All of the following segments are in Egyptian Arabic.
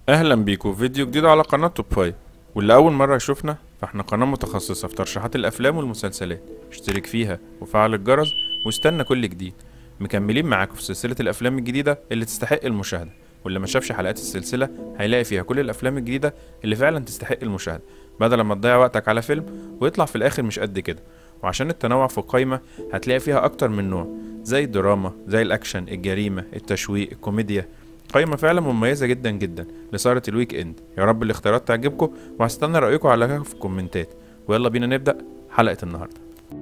اهلا بيكم في فيديو جديد على قناة توب فايف واللي اول مرة يشوفنا فاحنا قناة متخصصة في ترشيحات الافلام والمسلسلات اشترك فيها وفعل الجرس واستنى كل جديد مكملين معاكم في سلسلة الافلام الجديدة اللي تستحق المشاهدة واللي ما شافش حلقات السلسلة هيلاقي فيها كل الافلام الجديدة اللي فعلا تستحق المشاهدة بدل ما تضيع وقتك على فيلم ويطلع في الاخر مش قد كده وعشان التنوع في القايمة هتلاقي فيها اكتر من نوع زي الدراما زي الاكشن الجريمة التشويق الكوميديا قايمة فعلا مميزة جدا جدا لسهرة الويك اند يا رب الاختيارات تعجبكم وهستنى رأيكم على في الكومنتات ويلا بينا نبدأ حلقة النهاردة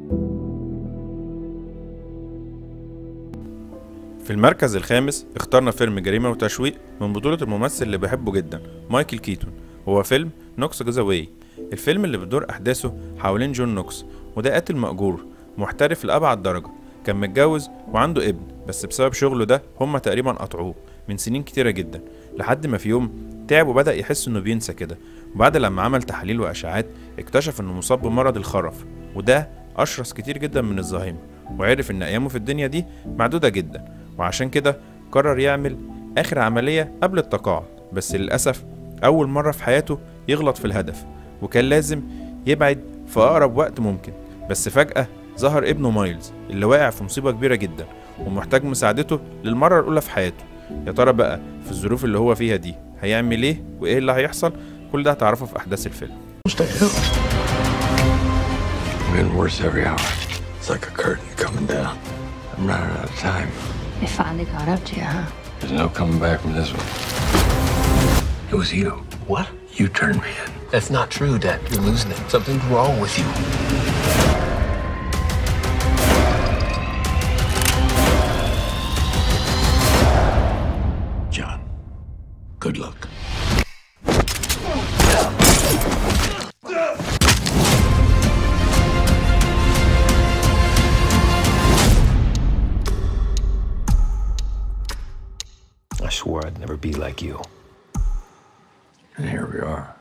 في المركز الخامس اخترنا فيلم جريمة وتشويق من بطولة الممثل اللي بحبه جدا مايكل كيتون هو فيلم نوكس جوزاواي الفيلم اللي بتدور أحداثه حوالين جون نوكس وده قاتل مأجور محترف لأبعد درجة كان متجوز وعنده ابن بس بسبب شغله ده هما تقريبا قطعوه من سنين كتيرة جدا لحد ما في يوم تعب وبدأ يحس انه بينسى كده وبعد لما عمل تحاليل واشعاعات اكتشف انه مصاب بمرض الخرف وده اشرس كتير جدا من الزهايمر وعرف ان ايامه في الدنيا دي معدودة جدا وعشان كده قرر يعمل اخر عملية قبل التقاعد بس للأسف اول مرة في حياته يغلط في الهدف وكان لازم يبعد في اقرب وقت ممكن بس فجأة ظهر ابنه مايلز اللي واقع في مصيبة كبيرة جدا ومحتاج مساعدته للمرة الأولى في حياته يا ترى بقى في الظروف اللي هو فيها دي هيعمل ايه وايه اللي هيحصل كل ده هتعرفه في احداث الفيلم Stay up. I'm getting worse every hour. It's like a curtain coming down. I'm running out of time. It finally caught up to you, huh? There's no coming back from this one. It was you. What? You turned me in. That's not true, Dad. You're losing it. Something's wrong with you. John, good luck. I swore I'd never be like you. And here we are.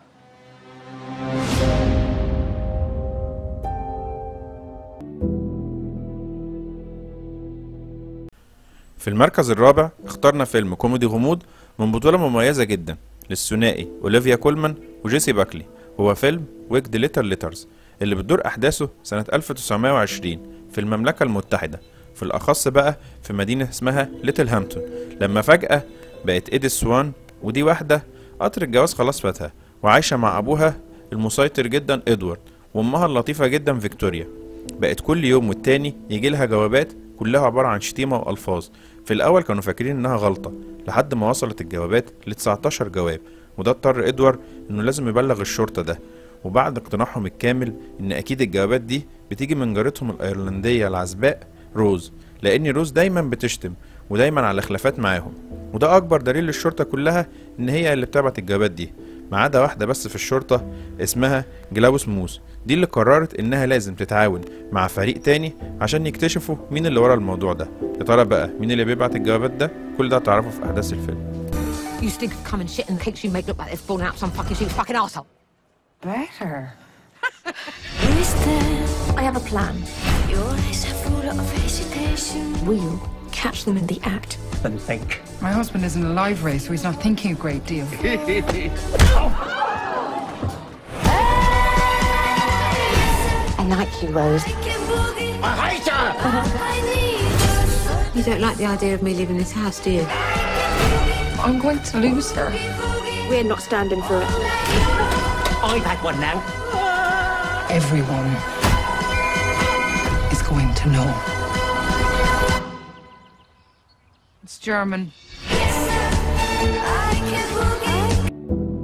في المركز الرابع اخترنا فيلم كوميدي غموض من بطولة مميزة جدا للثنائي اوليفيا كولمان وجيسي باكلي هو فيلم ويكد ليتر ليترز اللي بتدور احداثه سنة 1920 في المملكة المتحدة في الاخص بقى في مدينة اسمها ليتل هامبتون لما فجأة بقت ايديث سوان ودي واحدة قطر الجواز خلاص فاتها وعايشة مع ابوها المسيطر جدا ادوارد وامها اللطيفة جدا فيكتوريا بقت كل يوم والتاني يجي لها جوابات كلها عبارة عن شتيمة وألفاظ في الأول كانوا فاكرين إنها غلطة لحد ما وصلت الجوابات ل 19 جواب وده اضطر إدوارد إنه لازم يبلغ الشرطة ده وبعد اقتناعهم الكامل إن أكيد الجوابات دي بتيجي من جارتهم الأيرلندية العزباء روز لأن روز دايما بتشتم ودايما على خلافات معاهم وده أكبر دليل للشرطة كلها إن هي اللي بتبعت الجوابات دي ما عدا واحدة بس في الشرطة اسمها جلاوس موس دي اللي قررت إنها لازم تتعاون مع فريق تاني عشان يكتشفوا مين اللي ورا الموضوع ده يا ترى بقى مين اللي بيبعت الجوابات ده كل ده هتعرفه في أحداث الفيلم You stink of cum and shit and the cakes you make look like they've fallen out some fucking sheep's fucking arsehole. Better. I have a plan. Your eyes are full of hesitation. We'll catch them in the act. And think. My husband isn't alive, Ray, so he's not thinking a great deal. I like you, Rose. I hate her! I need You don't like the idea of me leaving this house, do you? I'm going to lose her. We're not standing for it. I've had one now. Everyone is going to know. It's German. I can boogie.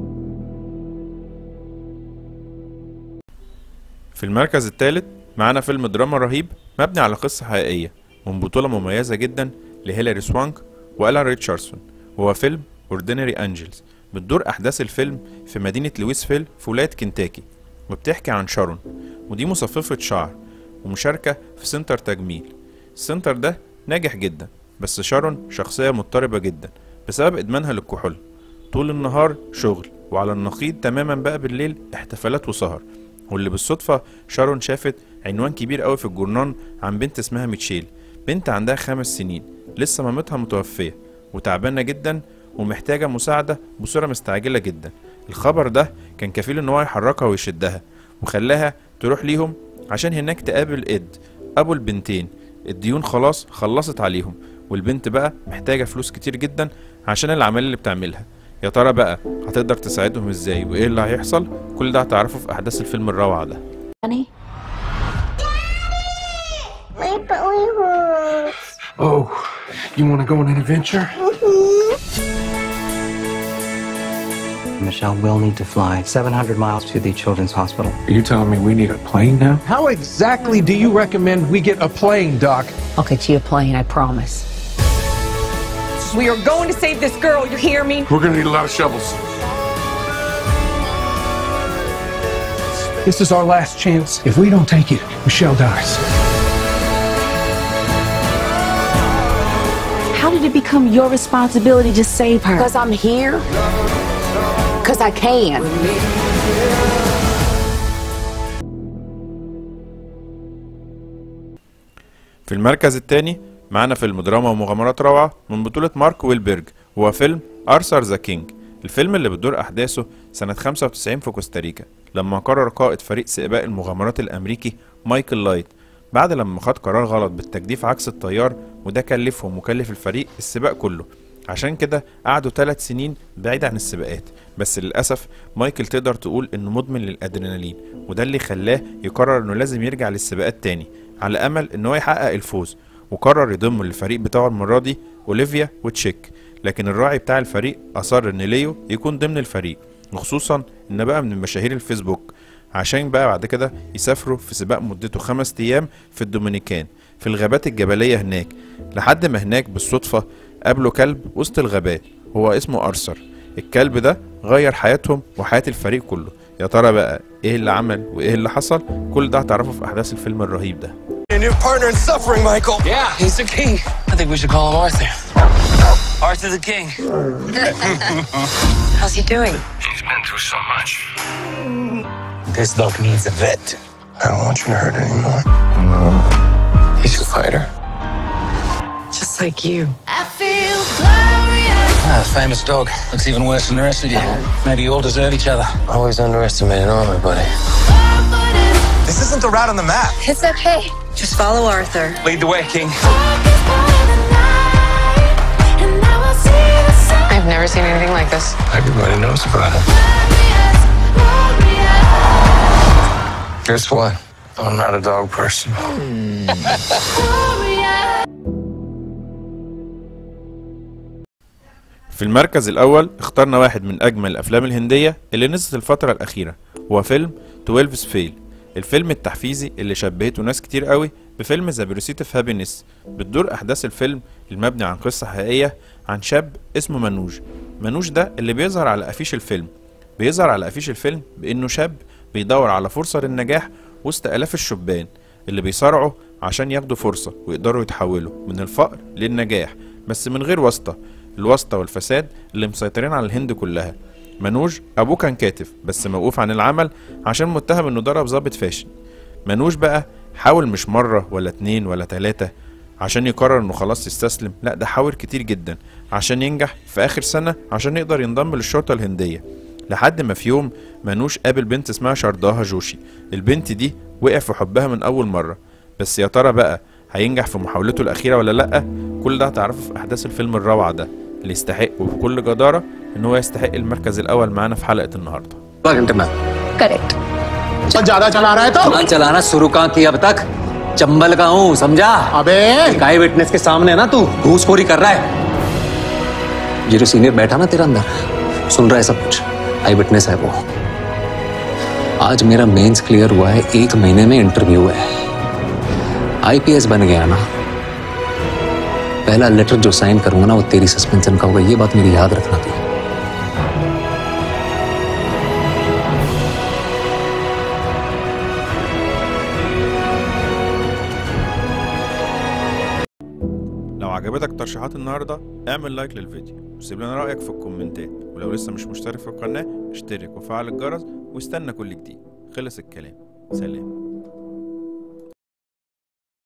في المركز الثالث معانا فيلم دراما رهيب مبني على قصة حقيقية من بطولة مميزة جدا لهيلاري سوانك وألان ريتشاردسون وهو فيلم Ordinary Angels بتدور أحداث الفيلم في مدينة لويسفيل في ولاية كنتاكي وبتحكي عن شارون ودي مصففة شعر ومشاركة في سنتر تجميل السنتر ده ناجح جدا بس شارون شخصية مضطربة جدا بسبب إدمانها للكحول طول النهار شغل وعلى النقيض تماما بقى بالليل احتفالات وسهر واللي بالصدفة شارون شافت عنوان كبير قوي في الجورنان عن بنت اسمها ميتشيل بنت عندها خمس سنين لسه مامتها متوفية وتعبانة جدا ومحتاجة مساعدة بصورة مستعجلة جدا الخبر ده كان كفيل ان هو يحركها ويشدها وخلاها تروح ليهم عشان هناك تقابل إد أبو البنتين الديون خلاص خلصت عليهم والبنت بقى محتاجة فلوس كتير جدا عشان الأعمال اللي بتعملها يا ترى بقى هتقدر تساعدهم ازاي وايه اللي هيحصل كل ده هتعرفه في احداث الفيلم الروعة ده Honey? Oh, you want to go on an adventure? Michelle will need to fly 700 miles to the Children's Hospital. Are you telling me we need a plane now? How exactly do you recommend we get a plane, Doc? I'll get you a plane, I promise. We are going to save this girl, you hear me? We're gonna need a lot of shovels. This is our last chance. If we don't take it, Michelle dies. How did it become your responsibility to save her? Because I'm here. Because I can. في المركز الثاني معانا فيلم دراما ومغامرات روعة من بطولة مارك ويلبرج هو فيلم أرثر ذا كينج الفيلم اللي بتدور أحداثه سنة 95 في كوستاريكا لما قرر قائد فريق سباق المغامرات الأمريكي مايكل لايت بعد لما خد قرار غلط بالتجديف عكس التيار وده كلفه ومكلف الفريق السباق كله عشان كده قعدوا ثلاث سنين بعيد عن السباقات بس للأسف مايكل تقدر تقول إنه مدمن للأدرينالين وده اللي خلاه يقرر إنه لازم يرجع للسباقات تاني على أمل إن هو يحقق الفوز وقرر يضم للفريق بتاعه المرة دي أوليفيا وتشيك لكن الراعي بتاع الفريق أصر إن ليو يكون ضمن الفريق وخصوصا إن بقى من مشاهير الفيسبوك عشان بقى بعد كده يسافروا في سباق مدته خمس أيام في الدومينيكان في الغابات الجبلية هناك لحد ما هناك بالصدفة قابلوا كلب وسط الغابات هو اسمه أرثر الكلب ده غير حياتهم وحياة الفريق كله يا ترى بقى ايه اللي عمل وايه اللي حصل كل ده هتعرفه في احداث الفيلم الرهيب ده Your new partner in suffering, Michael. Yeah, he's the king. I think we should call him Arthur. Arthur the king. How's he doing? He's been through so much. This dog needs a vet. I don't want you to hurt anymore. He's a fighter. Just like you. I feel glorious. Ah, famous dog. Looks even worse than the rest of you. Maybe you all deserve each other. Always underestimating Armor, buddy. This isn't the route on the map. It's okay. Just follow Arthur. Lead the way, king. I've never seen anything like this. Everybody knows about him. Guess what? I'm not a dog person. في المركز الأول اخترنا واحد من أجمل الأفلام الهندية اللي نزلت الفترة الأخيرة هو فيلم 12 فيل الفيلم التحفيزي اللي شبهته ناس كتير قوي بفيلم ذا بيرسيت اوف هابينس بتدور أحداث الفيلم المبني عن قصة حقيقية عن شاب اسمه منوج منوج ده اللي بيظهر على أفيش الفيلم بيظهر على أفيش الفيلم بإنه شاب بيدور على فرصة للنجاح وسط آلاف الشبان اللي بيصارعوا عشان ياخدوا فرصة ويقدروا يتحولوا من الفقر للنجاح بس من غير واسطة الواسطة والفساد اللي مسيطرين على الهند كلها منوج أبوه كان كاتب بس موقوف عن العمل عشان متهم إنه ضرب ضابط فاشل منوج بقى حاول مش مرة ولا اتنين ولا تلاتة عشان يقرر إنه خلاص يستسلم لا ده حاول كتير جدا عشان ينجح في آخر سنة عشان يقدر ينضم للشرطة الهندية لحد ما في يوم منوش قابل بنت اسمها شرداها جوشي البنت دي وقع في حبها من أول مرة بس يا ترى بقى هينجح في محاولته الأخيرة ولا لأ كل ده هتعرفه في أحداث الفيلم الروعة ده اللي يستحق وبكل جدارة إن هو يستحق المركز الأول معانا في حلقة النهاردة घंटे में Correct. ज्यादा चला रहा है तो चलान चलाना शुरू कहाँ किया अब तक चंबल का हूँ समझा अबे एक आई विटनेस के सामने ना तू घूसखोरी कर रहा है ये जो सीनियर बैठा ना तेरा अंदर सुन रहा है सब कुछ आई विटनेस है वो आज मेरा मेंस क्लियर हुआ है एक महीने में इंटरव्यू है आईपीएस बन गया ना पहला लेटर जो साइन करूंगा ना वो तेरी सस्पेंशन का होगा ये बात मेरी याद रखना तू لو عجبتك ترشيحات النهاردة اعمل لايك للفيديو وسيب لنا رأيك في الكومنتات ولو لسه مش مشترك في القناة اشترك وفعل الجرس واستنى كل جديد خلص الكلام سلام